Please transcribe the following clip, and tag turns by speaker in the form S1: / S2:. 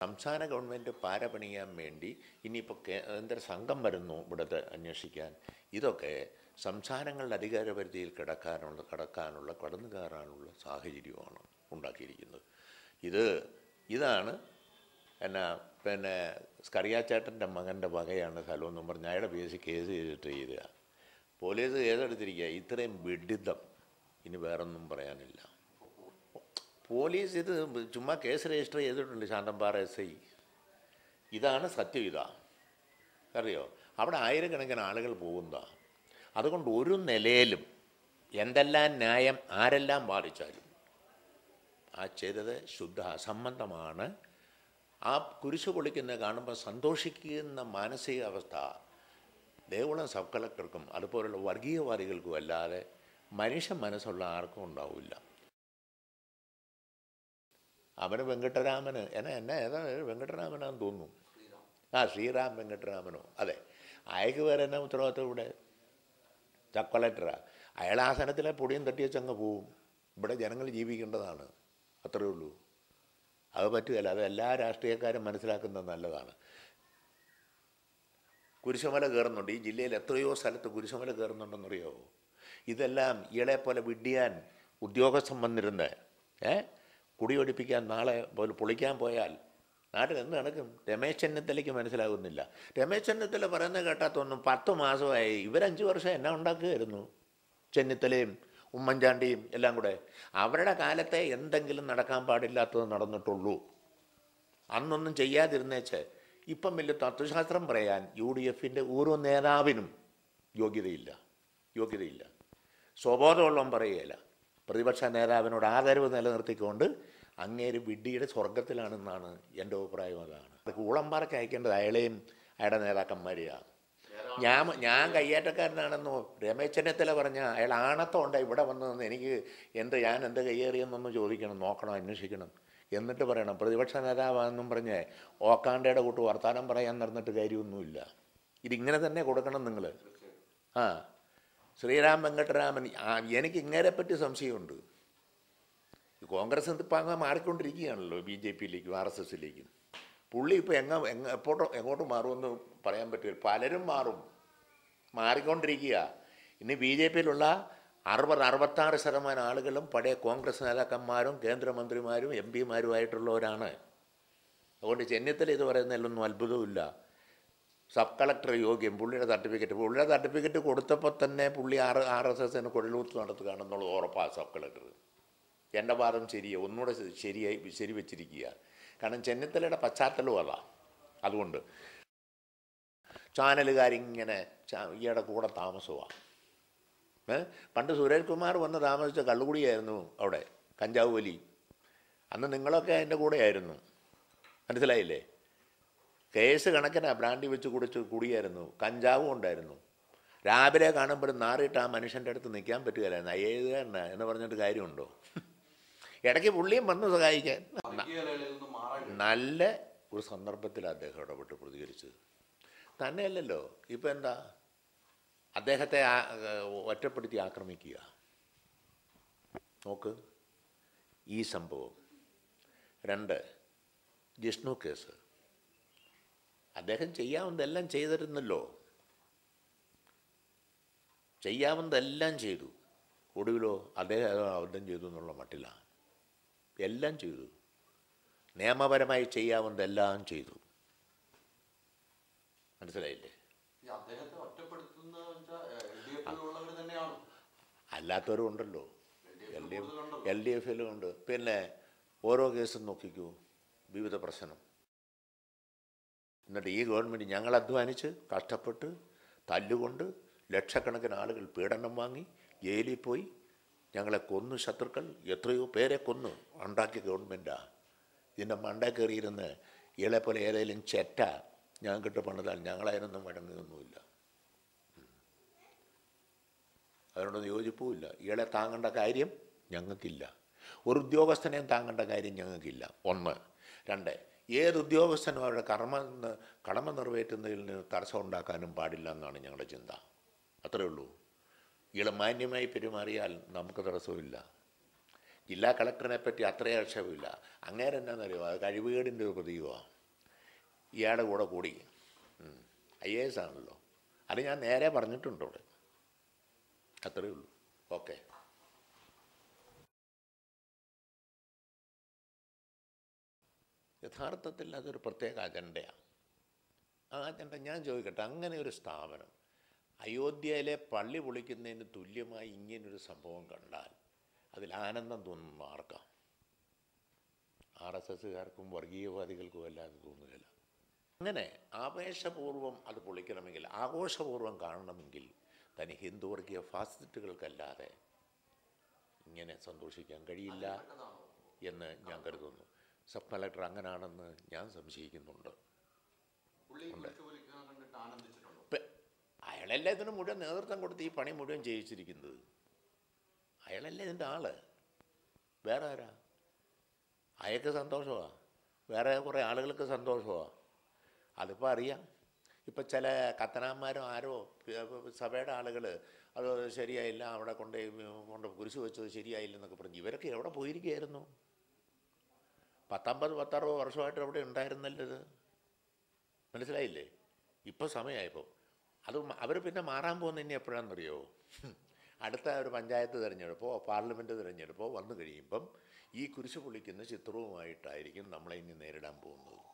S1: സംസ്ഥാന ഗവൺമെൻറ് പാര പണിയാൻ വേണ്ടി ഇനിയിപ്പോൾ കേന്ദ്ര സംഘം വരുന്നു ഇവിടുത്തെ അന്വേഷിക്കാൻ ഇതൊക്കെ സംസ്ഥാനങ്ങളുടെ അധികാരപരിധിയിൽ കിടക്കാനുള്ള കടക്കാനുള്ള കടന്നു കയറാനുള്ള സാഹചര്യമാണ് ഉണ്ടാക്കിയിരിക്കുന്നത് ഇത് ഇതാണ് എന്നാ പിന്നെ സ്കറിയാച്ചേട്ടൻ്റെ മകൻ്റെ വകയാണ് സ്ഥലമെന്നും പറഞ്ഞ് അയാളുടെ പേസ് കേസ് ചെയ്തിട്ട് ചെയ്യുക പോലീസ് കേസെടുത്തിരിക്കുക ഇത്രയും വിഡിതം ഇനി വേറൊന്നും പറയാനില്ല പോലീസ് ഇത് ചുമ്മാ കേസ് രജിസ്റ്റർ ചെയ്തിട്ടുണ്ട് ശാന്തമ്പാറ എസ് ഐ ഇതാണ് സത്യം ഇതാ അറിയോ അവിടെ ആയിരക്കണക്കിന് ആളുകൾ പോകുന്നതാ അതുകൊണ്ട് ഒരു നിലയിലും എന്തെല്ലാം ന്യായം ആരെല്ലാം ബാധിച്ചാലും ആ ചെയ്തത് ശുദ്ധ അസംബന്ധമാണ് ആ കുരിശ് പൊളിക്കുന്നത് കാണുമ്പോൾ സന്തോഷിക്കുന്ന മാനസികാവസ്ഥ ദേവുളം സബ് കളക്ടർക്കും അതുപോലുള്ള വർഗീയവാദികൾക്കും അല്ലാതെ മനുഷ്യ മനസ്സുള്ള ആർക്കും ഉണ്ടാവില്ല അവന് വെങ്കട്ടരാമന് എന്നെ എന്നെ ഏതാ വെങ്കട്ടരാമനാന്ന് തോന്നുന്നു ആ ശ്രീറാം വെങ്കട്ടരാമനോ അതെ അയാൾക്ക് വേറെ എന്നാ ഉത്തരവാദിത്വം ഇവിടെ സബ് കളക്ടറാ അയാൾ ആസനത്തിലെ പൊടിയും തട്ടിയച്ചങ്ങ് പോവും ഇവിടെ ജനങ്ങൾ ജീവിക്കേണ്ടതാണ് അത്രയേ ഉള്ളൂ അത് പറ്റുകയില്ല അത് എല്ലാ രാഷ്ട്രീയക്കാരും മനസ്സിലാക്കുന്നത് നല്ലതാണ് കുരിശുമല കയറുന്നുണ്ട് ഈ ജില്ലയിൽ എത്രയോ സ്ഥലത്ത് കുരിശുമല കയറുന്നുണ്ടെന്നറിയാവോ ഇതെല്ലാം ഇയാളെ പോലെ വിഡ്ഢിയാൻ ഉദ്യോഗസ്ഥൻ വന്നിരുന്ന് ഏ കുടിയൊടിപ്പിക്കാൻ നാളെ പോലെ പൊളിക്കാൻ പോയാൽ നാട്ടിൽ എന്ത് നടക്കും രമേശ് ചെന്നിത്തലയ്ക്ക് മനസ്സിലാകുന്നില്ല രമേശ് ചെന്നിത്തല പറയുന്നത് കേട്ടാത്തൊന്നും പത്ത് മാസമായി ഇവരഞ്ച് വർഷം എന്നാ ഉണ്ടാക്കുകയായിരുന്നു ചെന്നിത്തലയും ഉമ്മൻചാണ്ടിയും എല്ലാം കൂടെ അവരുടെ കാലത്തെ എന്തെങ്കിലും നടക്കാൻ പാടില്ലാത്തത് നടന്നിട്ടുള്ളൂ അന്നൊന്നും ചെയ്യാതിരുന്നേച്ച് ഇപ്പം വലിയ തത്വശാസ്ത്രം പറയാൻ യു ഡി എഫിൻ്റെ ഓരോ നേതാവിനും യോഗ്യതയില്ല യോഗ്യതയില്ല സ്വബോധമുള്ളവൻ പറയുകയില്ല പ്രതിപക്ഷ നേതാവിനോട് ആദരവ് നിലനിർത്തിക്കൊണ്ട് അങ്ങേര് വിഡ്ഢിയുടെ സ്വർഗത്തിലാണെന്നാണ് എൻ്റെ അഭിപ്രായം അതാണ് അത് കൂളമ്പാറയ്ക്ക് അയക്കേണ്ടത് അയാളെയും അയാളുടെ നേതാക്കന്മാരെയാണ് ഞാൻ ഞാൻ കയ്യേറ്റക്കാരനാണെന്നോ രമേശ് ചെന്നിത്തല പറഞ്ഞ അയാൾ ആണത്തോണ്ട ഇവിടെ വന്നതെന്ന് എനിക്ക് എന്ത് ഞാൻ എന്ത് കയ്യേറിയെന്നൊന്ന് ചോദിക്കണം നോക്കണം അന്വേഷിക്കണം എന്നിട്ട് പറയണം പ്രതിപക്ഷ നേതാവാണെന്നും പറഞ്ഞ് ഓക്കാണ്ടയുടെ കൂട്ട് വർത്തമാനം പറയാൻ നടന്നിട്ട് കാര്യമൊന്നുമില്ല ഇതിങ്ങനെ തന്നെ കൊടുക്കണം നിങ്ങൾ ആ ശ്രീരാം വെങ്കട്ടരാമൻ ആ, എനിക്ക് ഇങ്ങേരെപ്പറ്റി സംശയമുണ്ട് ഈ കോൺഗ്രസ് ഇപ്പം അങ്ങ് മാറിക്കൊണ്ടിരിക്കുകയാണല്ലോ ബി ജെ പിയിലേക്കും ആർ എസ് എസിലേക്കും പുള്ളി ഇപ്പോൾ എങ്ങ എങ്ങ എപ്പോട്ടോ എങ്ങോട്ട് മാറുമെന്ന് പറയാൻ പറ്റില്ല പലരും മാറും മാറിക്കൊണ്ടിരിക്കുക ഇനി ബി ജെ പിയിലുള്ള അറുപത് അറുപത്താറ് ശതമാനം ആളുകളും പഴയ കോൺഗ്രസ് നേതാക്കന്മാരും കേന്ദ്രമന്ത്രിമാരും എം പിമാരുമായിട്ടുള്ളവരാണ് അതുകൊണ്ട് ചെന്നിത്തല ഇത് പറയുന്നതിലൊന്നും അത്ഭുതവുമില്ല സബ് കളക്ടർ യോഗ്യം പുള്ളിയുടെ സർട്ടിഫിക്കറ്റ് പുള്ളിയുടെ സർട്ടിഫിക്കറ്റ് കൊടുത്തപ്പോൾ തന്നെ പുള്ളി ആർ ആർ എസ് എസിന് കൊഴലൂത്ത് നടത്തുകയാണെന്നുള്ളത് ഉറപ്പാണ് സബ് കളക്ടർ എൻ്റെ വാദം ശരിയാണ് ഒന്നുകൂടെ ശരിയായി ശരി വെച്ചിരിക്കുക കാരണം ചെന്നിത്തലയുടെ പശ്ചാത്തലവും അതാ അതുകൊണ്ട് ചാനലുകാരിങ്ങനെ ചാ- ഇയാളുടെ കൂടെ താമസമാണ് ഏ പണ്ട് സുരേഷ് കുമാർ വന്ന് താമസിച്ച കള്ളുകുടിയായിരുന്നു അവിടെ കഞ്ചാവ് വലി അന്ന് നിങ്ങളൊക്കെ അതിൻ്റെ കൂടെയായിരുന്നു മനസ്സിലായില്ലേ കേസ് കണക്കിനാ ബ്രാൻഡി വെച്ച് കുടിച്ച് കുടിയായിരുന്നു കഞ്ചാവും ഉണ്ടായിരുന്നു രാവിലെ കാണുമ്പോഴും നാറിയിട്ട് ആ മനുഷ്യൻ്റെ അടുത്ത് നിൽക്കാൻ പറ്റുകയില്ലായിരുന്നു അയ്യേതുകാരനാ എന്ന് പറഞ്ഞിട്ട് കാര്യമുണ്ടോ ഇടയ്ക്ക് പുള്ളിയും വന്നു സഹായിക്കാൻ
S2: വർഗീയതകളിൽ നിന്ന് മാറാൻ
S1: നല്ല ഒരു സന്ദർഭത്തിൽ അദ്ദേഹം ഇടപെട്ട് പ്രതികരിച്ചത് തന്നെയല്ലല്ലോ ഇപ്പം എന്താ അദ്ദേഹത്തെ ആ- ഒറ്റപ്പെടുത്തി ആക്രമിക്കുക നോക്ക് ഈ സംഭവം രണ്ട് ജിഷ്ണു കേസ് അദ്ദേഹം ചെയ്യാവുന്നതെല്ലാം ചെയ്തിരുന്നല്ലോ ചെയ്യാവുന്നതെല്ലാം ചെയ്തു ഒടുവിലോ അദ്ദേഹം ഏതോ അബദ്ധം ചെയ്തു എന്നുള്ള മട്ടിലാണ് എല്ലാം ചെയ്തു നിയമപരമായി ചെയ്യാവുന്നതെല്ലാം ചെയ്തു മനസ്സിലായില്ലേ
S2: ഈ അദ്ദേഹത്തെ ഒറ്റപ്പെടുത്തുന്നത് വെച്ചാൽ എൽ ഡി എഫിലുള്ളവർ തന്നെയാണ്
S1: അല്ലാത്തവരും ഉണ്ടല്ലോ എൽ ഡി എഫ്
S2: കൂടുതലുണ്ടല്ലോ.
S1: എൽ ഡി എഫിലും ഉണ്ട് പിന്നെ ഓരോ കേസും നോക്കിക്കൂ വിവിധ പ്രശ്നം എന്നിട്ട് ഈ ഗവൺമെൻറ് ഞങ്ങൾ അധ്വാനിച്ച് കഷ്ടപ്പെട്ട് തല്ലുകൊണ്ട് ലക്ഷക്കണക്കിന് ആളുകൾ പീഡനം വാങ്ങി ജയിലിൽ പോയി ഞങ്ങളെ കൊന്നു ശത്രുക്കൾ എത്രയോ പേരെ കൊന്നു ഉണ്ടാക്കിയ ഗവൺമെൻറ്റാണ് ഇതിൻ്റെ മണ്ട കയറിയിരുന്ന് ഇയാളെ പോലെ ഏതെങ്കിലും ചെറ്റ ഞങ്ങൾക്കിട്ട് പണിതാൽ ഞങ്ങളതിനൊന്നും വഴങ്ങുകയൊന്നുമില്ല അതിനോടൊന്നും യോജിപ്പുമില്ല ഇയാളെ താങ്ങേണ്ട കാര്യം ഞങ്ങൾക്കില്ല ഒരു ഉദ്യോഗസ്ഥനെയും താങ്ങേണ്ട കാര്യം ഞങ്ങൾക്കില്ല ഒന്ന് രണ്ട് ഏത് ഉദ്യോഗസ്ഥനും അവരുടെ കർമ്മ ന- കടമ നിറവേറ്റുന്നതിൽ നിന്ന് തടസ്സം ഉണ്ടാക്കാനും പാടില്ല എന്നാണ് ഞങ്ങളുടെ ചിന്ത അത്രേ ഉള്ളൂ ഇയാൾ മാന്യമായി പെരുമാറിയാൽ നമുക്ക് തടസ്സമില്ല ജില്ലാ കളക്ടറിനെ പറ്റി അത്രയും ആക്ഷേപമില്ല അങ്ങേരെന്നാന്നറിയോ അത് കഴിവുകേടിൻ്റെ ഒരു പ്രതീകമാണ് ഇയാളുടെ കൂടെ കൂടി ഐ എ എസ് ആണല്ലോ അത് ഞാൻ നേരെ പറഞ്ഞിട്ടുണ്ട് അവിടെ അത്രയേ ഉള്ളൂ ഓക്കെ യഥാർത്ഥത്തിൽ അതൊരു പ്രത്യേക അജണ്ടയാണ് ആ അജണ്ട ഞാൻ ചോദിക്കട്ടെ അങ്ങനെ ഒരു സ്ഥാപനം അയോധ്യയിലെ പള്ളി പൊളിക്കുന്നതിന് തുല്യമായി ഇങ്ങനൊരു സംഭവം കണ്ടാൽ അതിൽ ആനന്ദം തോന്നുന്നു ആർക്കാം ആർ എസ് എസ്സുകാർക്കും വർഗീയവാദികൾക്കും അല്ലാതെ തോന്നുകയില്ല അങ്ങനെ ആവേശപൂർവം അത് പൊളിക്കണമെങ്കിൽ ആഘോഷപൂർവം കാണണമെങ്കിൽ തനി ഹിന്ദു വർഗീയ ഫാസിസ്റ്റുകൾക്കല്ലാതെ ഇങ്ങനെ സന്തോഷിക്കാൻ കഴിയില്ല എന്ന് ഞാൻ കരുതുന്നു സബ് കളക്ടർ അങ്ങനാണെന്ന് ഞാൻ സംശയിക്കുന്നുണ്ട്
S2: പുള്ളി കുരിശ് വലിക്കുന്നത് കണ്ടിട്ട് ആനന്ദിച്ചിട്ടുണ്ടോ
S1: ഇപ്പം അയാളല്ലേ ഇതിന് മുഴുവൻ നേതൃത്വം കൊടുത്ത് ഈ പണി മുഴുവൻ ചെയ്യിച്ചിരിക്കുന്നത് അയാളല്ലേ ഇതിൻ്റെ ആള് വേറെ ആരാ അയാൾക്ക് സന്തോഷമാണ് വേറെ കുറേ ആളുകൾക്ക് സന്തോഷമാണ് അതിപ്പോൾ അറിയാം ഇപ്പം ചില കത്തനാന്മാരോ ആരോ ഏ, സഭയുടെ ആളുകൾ അത് ശരിയായില്ല അവിടെ കൊണ്ട് കൊണ്ട് കുരിശ് വെച്ചത് ശരിയായില്ല എന്നൊക്കെ പറഞ്ഞ് ഇവരൊക്കെ എവിടെ പോയിരിക്കുകയായിരുന്നു പത്തൊമ്പത് പത്തറുപത് വർഷമായിട്ട് അവിടെ ഉണ്ടായിരുന്നല്ലോ ഇത് മനസ്സിലായില്ലേ ഇപ്പോൾ സമയമായപ്പോൾ അത് അവർ പിന്നെ മാറാൻ പോകുന്ന ഇനി എപ്പോഴാണെന്നറിയോ അടുത്ത ഒരു പഞ്ചായത്ത് തിരഞ്ഞെടുപ്പോ പാർലമെൻറ്റ് തിരഞ്ഞെടുപ്പോ വന്നു കഴിയുമ്പം ഈ കുരിശ് പൊളിക്കുന്ന ചിത്രവുമായിട്ടായിരിക്കും നമ്മളെ ഇനി നേരിടാൻ പോകുന്നത്